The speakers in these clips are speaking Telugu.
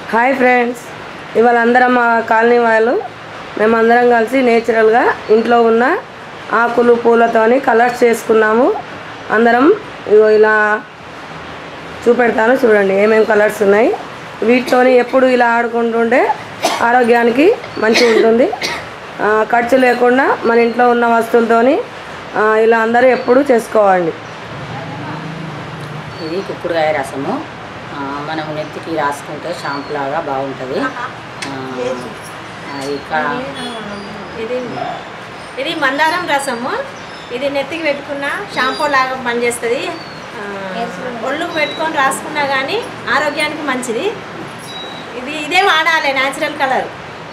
హాయ్ ఫ్రెండ్స్ ఇవాళ అందరం మా కాలనీ వాళ్ళు మేమందరం కలిసి నేచురల్గా ఇంట్లో ఉన్న ఆకులు పూలతోని కలర్స్ చేసుకున్నాము అందరం ఇగో ఇలా చూపెడతాను చూడండి ఏమేమి కలర్స్ ఉన్నాయి వీటితోని ఎప్పుడు ఇలా ఆడుకుంటుంటే ఆరోగ్యానికి మంచిగా ఉంటుంది ఆ, ఖర్చు లేకుండా మన ఇంట్లో ఉన్న వస్తువులతోని ఆ, ఇలా అందరూ ఎప్పుడు చేసుకోవాలి ఇది కుక్కుడుకాయ రసము ఆ, మనం నెత్తికి రాసుకుంటే షాంపూ లాగా బాగుంటుంది ఆ, ఆ, ఇక ఇది ఇది మందారం రసము ఇది నెత్తికి పెట్టుకున్న షాంపూ లాగా పనిచేస్తుంది ఆ, ఒళ్ళుకు పెట్టుకొని రాసుకున్నా కానీ ఆరోగ్యానికి మంచిది ఇది ఇదే వాడాలి న్యాచురల్ కలర్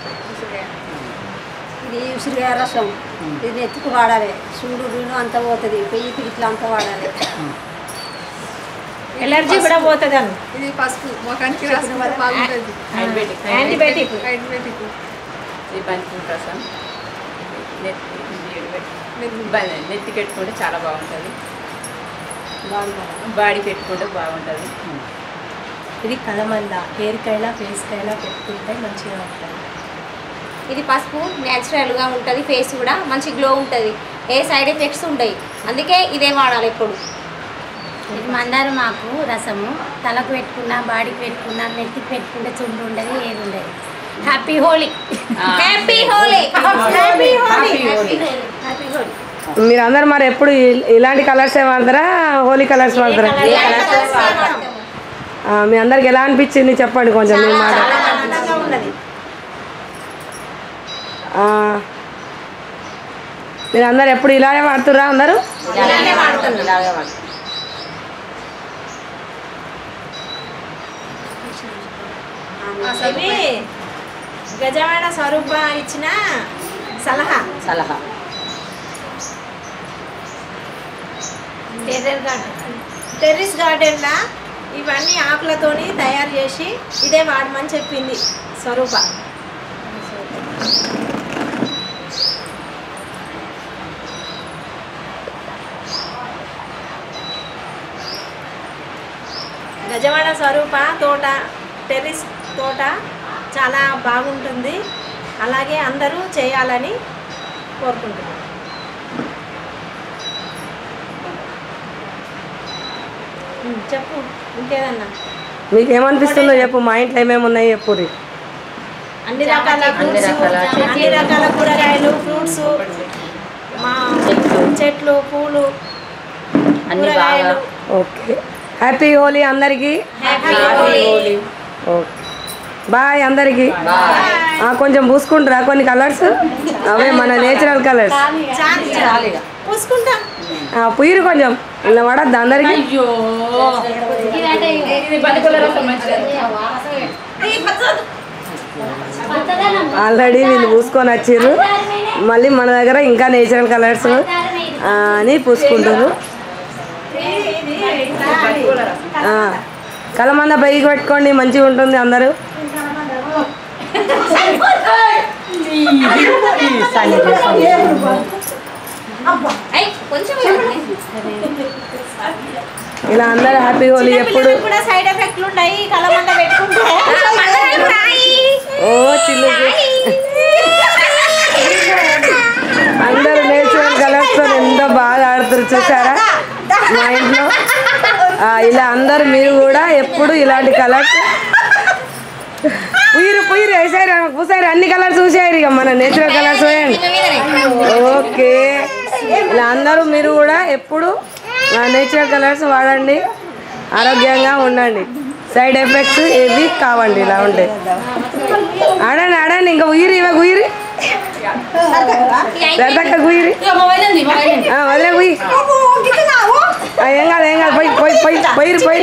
ఇది ఉసిరికాయ రసం ఇది ఎత్తుకు వాడాలి చూడు నూనె అంతా పోతుంది పెయ్యికి ఇట్లా అంతా వాడాలి ఎలర్జీ కూడా పోతుంది అని ఇది పసుపు ముఖానికి రాసుకుంటే బాగుంటుంది ఆయుర్వేదిక్ యాంటీబయాటిక్ ఆయుర్వేదిక్ ఇది బంతి రసం నెత్తి నెత్తి బ- నెత్తి పెట్టుకుంటే చాలా బాగుంటుంది బాడీ పెట్టుకుంటే బాగుంటుంది ఇది కలమంద హెయిర్కైనా ఫేస్కైనా పెట్టుకుంటే మంచిగా ఉంటుంది ఇది పసుపు న్యాచురల్గా ఉంటుంది ఫేస్ కూడా మంచి గ్లో ఉంటుంది ఏ సైడ్ ఎఫెక్ట్స్ ఉంటాయి అందుకే ఇదే వాడాలి ఎప్పుడు ఇది మందారం ఆకు రసము తలకు పెట్టుకున్నా బాడీకి పెట్టుకున్నా నెత్తికి పెట్టుకుంటే చుండు ఉండదు ఏది ఉండదు happy Holi happy Holi happy Holi happy Holi మీరు అందరు మరి ఎప్పుడు ఇ- ఇలాంటి కలర్సే వాడతారా హోలీ కలర్స్ వాడతారా ఆ, మీ అందరికి ఎలా అనిపించింది చెప్పండి కొంచెం మీ మాట ఆనందంగా ఉన్నది ఆ, మీరు అందరు ఎప్పుడు ఇలాగే వాడుతుర్రా అందరూ ఇలాగే వాడుతాం ఇలాగే వాడుతాం ఇవి గజవాడ స్వరూప ఇచ్చిన సలహా సలహా టెర్రస్ గార్డెన్లా ఇవన్నీ ఆకులతోని తయారు చేసి ఇదే వాడమని చెప్పింది స్వరూప గజవాడ స్వరూప తోట టెర్రస్ తోట చాలా బాగుంటుంది అలాగే అందరూ చేయాలని కోరుకుంటున్నాను ఉమ్, చెప్పు ఇంకేదన్నా మీకు ఏమనిపిస్తుందో చెప్పు మా ఇంట్లో ఏమేమి ఉన్నాయి చెప్పు రీ. అన్ని రకాల అన్ని ఫ్రూట్స్ రకాల అన్ని రకాల కూరగాయలు ఫ్రూట్స్ మా చెట్లు. చెట్లు పూలు అన్ని బాగా కూరగాయలు ఓకే హ్యాపీ హోలీ అందరికీ ఓకే బాయ్ అందరికీ ఆ, కొంచెం పూసుకుంటారా కొన్ని కలర్స్ అవే మన నేచురల్ కలర్స్ చాలు చాలు పూసుకుంటాం పుయ్యరు కొంచెం ఇలా పడద్దు అందరికీ ఆల్రెడీ వీళ్ళు పూసుకొని వచ్చిర్రు మళ్ళీ మన దగ్గర ఇంకా నేచురల్ కలర్స్ అని పూసుకుంటారు ఆ, కలమంద పైకి పెట్టుకోండి మంచిగా ఉంటుంది అందరూ కొంచెం ఇలా అందరూ హ్యాపీ హోలీ ఎప్పుడు పిల్లలకు కూడా సైడ్ ఎఫెక్ట్లు ఉన్నాయి కలమంద పెట్టుకుంటే ఓ చిల్లు అందరూ నేచురల్ కలర్స్ తో ఎంత బాగా ఆడుతారు చూసారా మా ఇంట్లో ఆ, ఇలా అందరూ మీరు కూడా ఎప్పుడు ఇలాంటి కలర్స్ పుయ్యరు పుయ్యరు వేసారు పూసారు అన్ని కలర్స్ చూసారు ఇక మన నేచురల్ కలర్స్ వేయండి ఓకే ఇలా అందరూ మీరు కూడా ఎప్పుడు నేచురల్ కలర్స్ వాడండి ఆరోగ్యంగా ఉండండి సైడ్ ఎఫెక్ట్స్ ఏవి కావండి ఇలా ఉంటే ఆడండి ఆడండి ఇంకా ఉయిరి ఇవ్వ ఉయిరి సరదాక గుయిరి ఆ, వదిలే గుయి ఆ, ఏం కాదు ఏం కాదు పోయి పోయి పోయి పోయిరు పోయి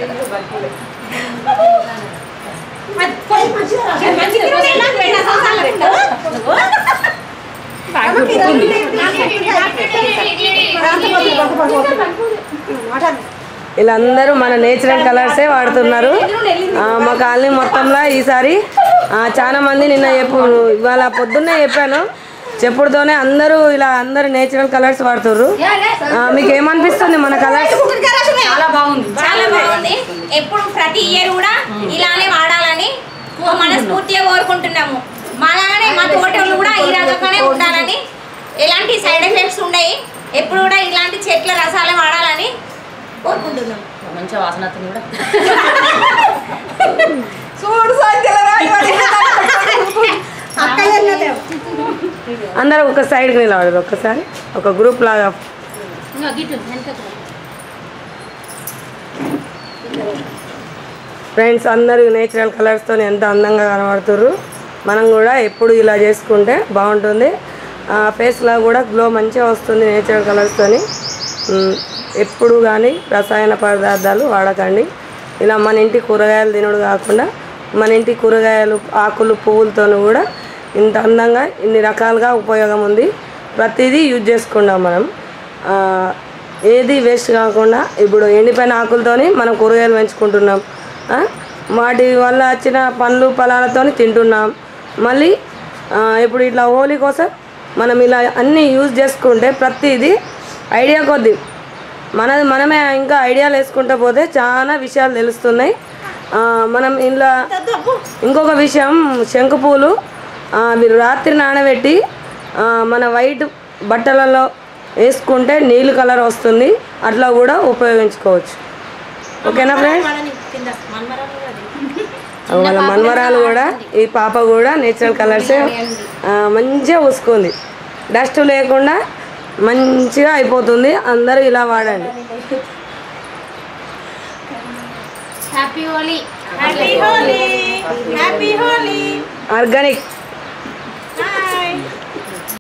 వీళ్ళందరూ మన నేచురల్ కలర్సే వాడుతున్నారు ఆ, మా కాలనీ మొత్తంలో ఈసారి ఆ, చాలా మంది నిన్న చెప్పు ఇవాళ పొద్దున్నే చెప్పాను చెప్పుడుతోనే అందరూ ఇలా అందరూ నేచురల్ కలర్స్ వాడుతుర్రు ఆ, మీకు ఏమనిపిస్తుంది మన కలర్స్ చాలా బాగుంది చాలా బాగుంది ఎప్పుడు ప్రతి ఇయర్ కూడా ఇలానే వాడాలని మనస్ఫూర్తిగా కోరుకుంటున్నాము మాలాగానే మా తోటలు కూడా ఈ రకంగానే ఉండాలని ఎలాంటి సైడ్ ఎఫెక్ట్స్ ఉన్నాయి ఎప్పుడు కూడా ఇలాంటి చెట్ల రసాలే వాడాలని కోరుకుంటున్నాం మంచిగా వాసన వస్తుంది కూడా చూడు సంఖ్యల అందరూ ఒక సైడ్కి నిలబడదు ఒక్కసారి ఒక గ్రూప్ లాగా ఫ్రెండ్స్ అందరూ నేచురల్ కలర్స్తో ఎంత అందంగా కనబడుతుర్రు మనం కూడా ఎప్పుడు ఇలా చేసుకుంటే బాగుంటుంది ఫేస్లో కూడా గ్లో మంచిగా వస్తుంది నేచురల్ కలర్స్తోని ఎప్పుడు కానీ రసాయన పదార్థాలు వాడకండి ఇలా మన ఇంటి కూరగాయలు తినడు కాకుండా మన ఇంటి కూరగాయలు ఆకులు పువ్వులతోనూ కూడా ఇంత అందంగా ఇన్ని రకాలుగా ఉపయోగం ఉంది ప్రతిదీ యూజ్ చేసుకున్నాం మనం ఆ, ఏది వేస్ట్ కాకుండా ఇప్పుడు ఎండిపోయిన ఆకులతోని మనం కూరగాయలు పెంచుకుంటున్నాం ఆ? వాటి వల్ల వచ్చిన పండ్లు ఫలాలతో తింటున్నాం మళ్ళీ ఆ, ఇప్పుడు ఇట్లా హోలీ కోసం మనం ఇలా అన్నీ యూజ్ చేసుకుంటే ప్రతిదీ ఐడియా కొద్ది మనది మనమే ఇంకా ఐడియాలు వేసుకుంటూ పోతే చాలా విషయాలు తెలుస్తున్నాయి ఆ, మనం ఇంట్లో ఇంకొక విషయం శంకు పూలు ఆ, మీరు రాత్రి నానబెట్టి ఆ, మన వైట్ బట్టలలో వేసుకుంటే నీళ్ళు కలర్ వస్తుంది అట్లా కూడా ఉపయోగించుకోవచ్చు ఓకేనా ఫ్రెండ్స్ వాళ్ళని కింద మన్మరాలు కూడా అది. వాళ్ళ మన్మరాలు కూడా ఈ పాప కూడా నేచురల్ కలర్స్ మంచిగా పూసుకుంది డస్ట్ లేకుండా మంచిగా అయిపోతుంది అందరూ ఇలా వాడండి happy Holi happy Holi happy Holi organic hi